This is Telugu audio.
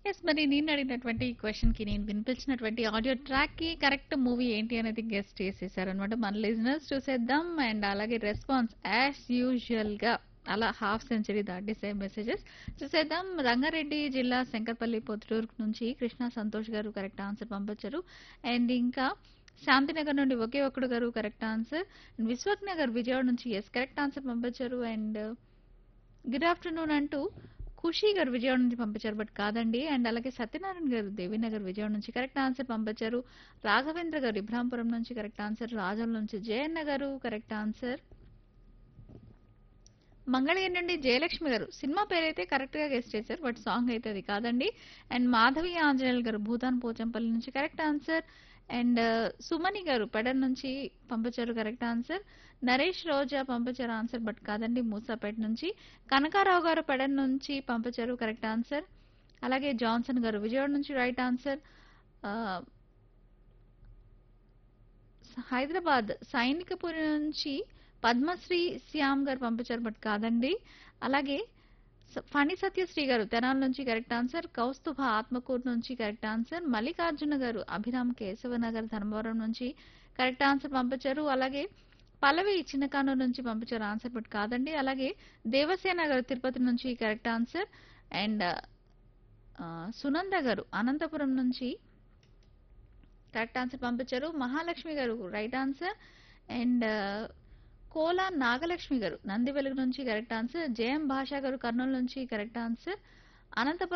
ఎస్ మరి నేను అడిగినటువంటి ఈ క్వశ్చన్ కి నేను వినిపించినటువంటి ఆడియో ట్రాక్ కి కరెక్ట్ మూవీ ఏంటి అనేది గెస్ట్ చేసేసారు అనమాట మన లిజనర్స్ చూసేద్దాం అండ్ అలాగే రెస్పాన్స్ యాజ్ యూజువల్ గా అలా హాఫ్ సెంచరీ దాటేసే మెసేజెస్ చూసేద్దాం రంగారెడ్డి జిల్లా శంకర్పల్లి పొద్దుటూరు నుంచి కృష్ణ సంతోష్ గారు కరెక్ట్ ఆన్సర్ పంపించారు అండ్ ఇంకా శాంతినగర్ నుండి ఒకే ఒక్కడు గారు కరెక్ట్ ఆన్సర్ విశ్వక్ నగర్ విజయవాడ నుంచి ఎస్ కరెక్ట్ ఆన్సర్ పంపించారు అండ్ గుడ్ ఆఫ్టర్నూన్ అంటూ ఖుషి గారు విజయవాడ నుంచి పంపించారు బట్ కాదండి అండ్ అలాగే సత్యనారాయణ గారు దేవీనగర్ విజయవాడ నుంచి కరెక్ట్ ఆన్సర్ పంపించారు రాఘవేంద్ర గారు ఇబ్రాంపురం నుంచి కరెక్ట్ ఆన్సర్ రాజం నుంచి జయన్న గారు కరెక్ట్ ఆన్సర్ మంగళగిరి నుండి జయలక్ష్మి గారు సినిమా పేరైతే కరెక్ట్ గా గెస్ట్ చేశారు బట్ సాంగ్ అయితే అది కాదండి అండ్ మాధవి ఆంజనేయులు గారు భూతాన్ పోచంపల్లి నుంచి కరెక్ట్ ఆన్సర్ అండ్ సుమని గారు పెడన్ నుంచి పంపించారు కరెక్ట్ ఆన్సర్ నరేష్ రోజా పంపించారు ఆన్సర్ బట్ కాదండి మూసాపేట నుంచి కనకారావు గారు పెడన్ నుంచి పంపించారు కరెక్ట్ ఆన్సర్ అలాగే జాన్సన్ గారు విజయవాడ నుంచి రైట్ ఆన్సర్ ఆ, హైదరాబాద్ సైనికపురి నుంచి పద్మశ్రీ శ్యామ్ గారు పంపించారు బట్ కాదండి అలాగే స- ఫణి సత్యశ్రీ గారు తెనాల నుంచి కరెక్ట్ ఆన్సర్ కౌస్తుభ ఆత్మకూరు నుంచి కరెక్ట్ ఆన్సర్ మల్లికార్జున గారు అభిరామ్ కేశవనగర్ ధర్మవరం నుంచి కరెక్ట్ ఆన్సర్ పంపించారు అలాగే పల్లవి చిన్నకానూరు నుంచి పంపించారు ఆన్సర్ బట్ కాదండి అలాగే దేవసేన గారు తిరుపతి నుంచి కరెక్ట్ ఆన్సర్ అండ్ ఆ, సునంద గారు అనంతపురం నుంచి కరెక్ట్ ఆన్సర్ పంపించారు మహాలక్ష్మి గారు right answer and Kola Nagalakshmi గారు నంది వెలుగు నుంచి కరెక్ట్ ఆన్సర్ జయం భాషా గారు కర్నూలు నుంచి కరెక్ట్ ఆన్సర్ అనంతపురం